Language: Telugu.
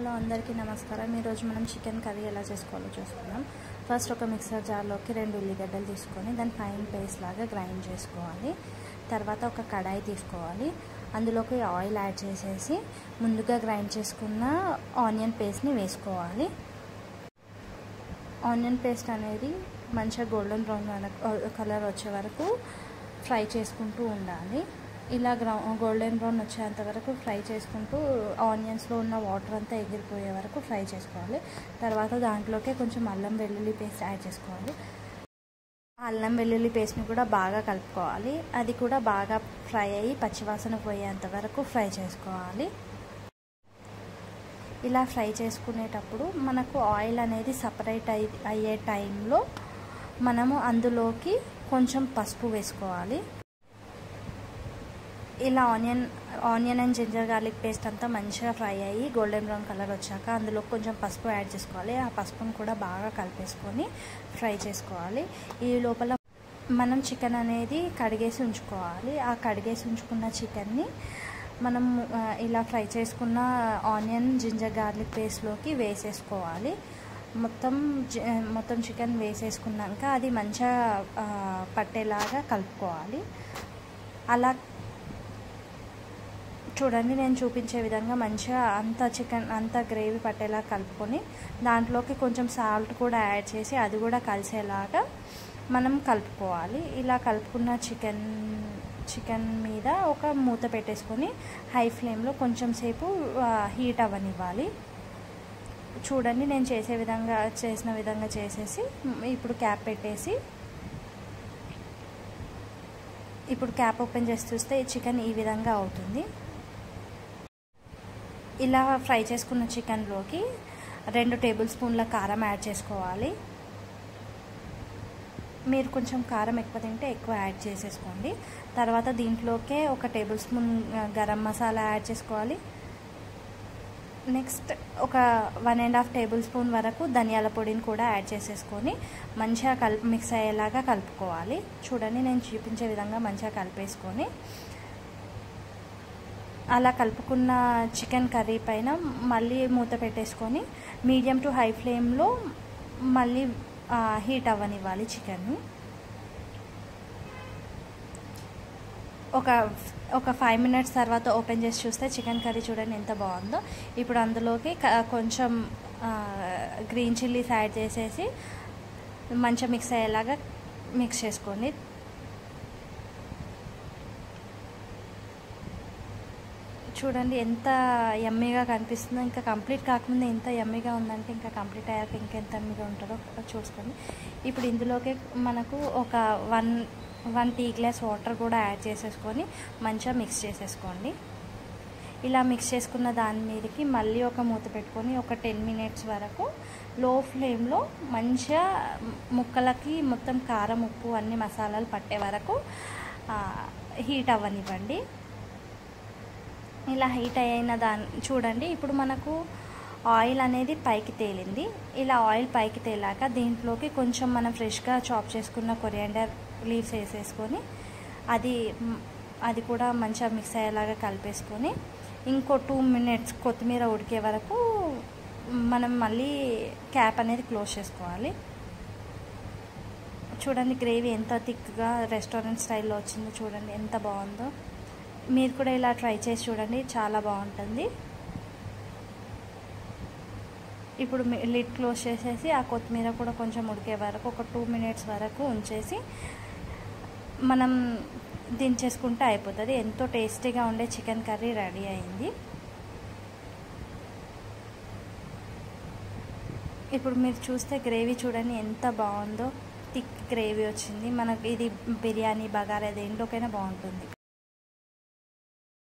హలో అందరికీ నమస్కారం ఈరోజు మనం చికెన్ కర్రీ ఎలా చేసుకోవాలో చూసుకుందాం ఫస్ట్ ఒక మిక్సర్ జార్లోకి రెండు ఉల్లిగడ్డలు తీసుకొని దాన్ని ఫైన్ పేస్ట్ లాగా గ్రైండ్ చేసుకోవాలి తర్వాత ఒక కడాయి తీసుకోవాలి అందులోకి ఆయిల్ యాడ్ చేసేసి ముందుగా గ్రైండ్ చేసుకున్న ఆనియన్ పేస్ట్ని వేసుకోవాలి ఆనియన్ పేస్ట్ అనేది మంచిగా గోల్డెన్ బ్రౌన్ కలర్ వచ్చే వరకు ఫ్రై చేసుకుంటూ ఉండాలి ఇలా గ్రౌ గోల్డెన్ బ్రౌన్ వచ్చేంత వరకు ఫ్రై చేసుకుంటూ ఆనియన్స్లో ఉన్న వాటర్ అంతా ఎగిరిపోయే వరకు ఫ్రై చేసుకోవాలి తర్వాత దాంట్లోకి కొంచెం అల్లం వెల్లుల్లి పేస్ట్ యాడ్ చేసుకోవాలి అల్లం వెల్లుల్లి పేస్ట్ని కూడా బాగా కలుపుకోవాలి అది కూడా బాగా ఫ్రై అయ్యి పచ్చివాసన పోయేంత వరకు ఫ్రై చేసుకోవాలి ఇలా ఫ్రై చేసుకునేటప్పుడు మనకు ఆయిల్ అనేది సపరేట్ అయి అయ్యే టైంలో మనము అందులోకి కొంచెం పసుపు వేసుకోవాలి ఇలా onion onion and ginger garlic paste అంతా మంచిగా ఫ్రై అయ్యి గోల్డెన్ బ్రౌన్ కలర్ వచ్చాక అందులో కొంచెం పసుపు యాడ్ చేసుకోవాలి ఆ పసుపును కూడా బాగా కలిపేసుకొని ఫ్రై చేసుకోవాలి ఈ లోపల మనం చికెన్ అనేది కడిగేసి ఉంచుకోవాలి ఆ కడిగేసి ఉంచుకున్న చికెన్ని మనం ఇలా ఫ్రై చేసుకున్న ఆనియన్ జింజర్ గార్లిక్ పేస్ట్లోకి వేసేసుకోవాలి మొత్తం మొత్తం చికెన్ వేసేసుకున్నాక అది మంచిగా పట్టేలాగా కలుపుకోవాలి అలా చూడండి నేను చూపించే విధంగా మంచిగా అంత చికెన్ అంత గ్రేవీ పట్టేలా కలుపుకొని దాంట్లోకి కొంచెం సాల్ట్ కూడా యాడ్ చేసి అది కూడా కలిసేలాగా మనం కలుపుకోవాలి ఇలా కలుపుకున్న చికెన్ చికెన్ మీద ఒక మూత పెట్టేసుకొని హై ఫ్లేమ్లో కొంచెం సేపు హీట్ అవ్వనివ్వాలి చూడండి నేను చేసే విధంగా చేసిన విధంగా చేసేసి ఇప్పుడు క్యాప్ పెట్టేసి ఇప్పుడు క్యాప్ ఓపెన్ చేసి చూస్తే ఈ చికెన్ ఈ విధంగా అవుతుంది ఇలా ఫ్రై చేసుకున్న చికెన్లోకి రెండు టేబుల్ స్పూన్ల కారం యాడ్ చేసుకోవాలి మీరు కొంచెం కారం ఎక్కువ తింటే ఎక్కువ యాడ్ చేసేసుకోండి తర్వాత దీంట్లోకే ఒక table spoon garam masala add చేసుకోవాలి నెక్స్ట్ ఒక one and half table spoon వరకు ధనియాల పొడిని కూడా యాడ్ చేసేసుకొని మంచిగా కలిపి మిక్స్ అయ్యేలాగా కలుపుకోవాలి చూడండి నేను చూపించే విధంగా మంచిగా కలిపేసుకొని అలా కలుపుకున్న చికెన్ కర్రీ పైన మళ్ళీ మూత పెట్టేసుకొని మీడియం టు హై ఫ్లేమ్లో మళ్ళీ హీట్ అవ్వనివ్వాలి చికెన్ని ఒక ఒక ఫైవ్ మినిట్స్ తర్వాత ఓపెన్ చేసి చూస్తే చికెన్ కర్రీ చూడండి ఎంత బాగుందో ఇప్పుడు అందులోకి కొంచెం గ్రీన్ చిల్లీస్ యాడ్ చేసేసి మంచిగా మిక్స్ అయ్యేలాగా మిక్స్ చేసుకోండి చూడండి ఎంత ఎమ్మీగా కనిపిస్తుందో ఇంకా కంప్లీట్ కాకముందే ఎంత ఎమ్మీగా ఉందంటే ఇంకా కంప్లీట్ అయ్యాక ఇంకెంత ఎమ్మీగా ఉంటుందో చూసుకోండి ఇప్పుడు ఇందులోకి మనకు ఒక one one tea glass water కూడా యాడ్ చేసేసుకొని మంచిగా మిక్స్ చేసేసుకోండి ఇలా మిక్స్ చేసుకున్న దాని మీదకి మళ్ళీ ఒక మూత పెట్టుకొని ఒక టెన్ మినిట్స్ వరకు లో ఫ్లేమ్లో మంచిగా ముక్కలకి మొత్తం కారం ఉప్పు అన్ని మసాలాలు పట్టే వరకు హీట్ అవ్వనివ్వండి ఇలా హీట్ అయిన దాన్ని చూడండి ఇప్పుడు మనకు ఆయిల్ అనేది పైకి తేలింది ఇలా ఆయిల్ పైకి తేలాక దీంట్లోకి కొంచెం మనం ఫ్రెష్గా చాప్ చేసుకున్న కొరియాండర్ లీవ్స్ వేసేసుకొని అది అది కూడా మంచిగా మిక్స్ అయ్యేలాగా కలిపేసుకొని ఇంకో టూ మినిట్స్ కొత్తిమీర ఉడికే వరకు మనం మళ్ళీ క్యాప్ అనేది క్లోజ్ చేసుకోవాలి చూడండి గ్రేవీ ఎంత థిక్గా రెస్టారెంట్ స్టైల్లో వచ్చిందో చూడండి ఎంత బాగుందో మీరు కూడా ఇలా ట్రై చేసి చూడండి చాలా బాగుంటుంది ఇప్పుడు లిడ్ క్లోజ్ చేసేసి ఆ కొత్తిమీర కూడా కొంచెం ఉడికే వరకు ఒక టూ మినిట్స్ వరకు ఉంచేసి మనం దించేసుకుంటే అయిపోతుంది ఎంతో టేస్టీగా ఉండే చికెన్ కర్రీ రెడీ అయింది ఇప్పుడు మీరు చూస్తే గ్రేవీ చూడండి ఎంత బాగుందో థిక్ గ్రేవీ వచ్చింది మనకి ఇది బిర్యానీ బగారా దేంట్లోకైనా బాగుంటుంది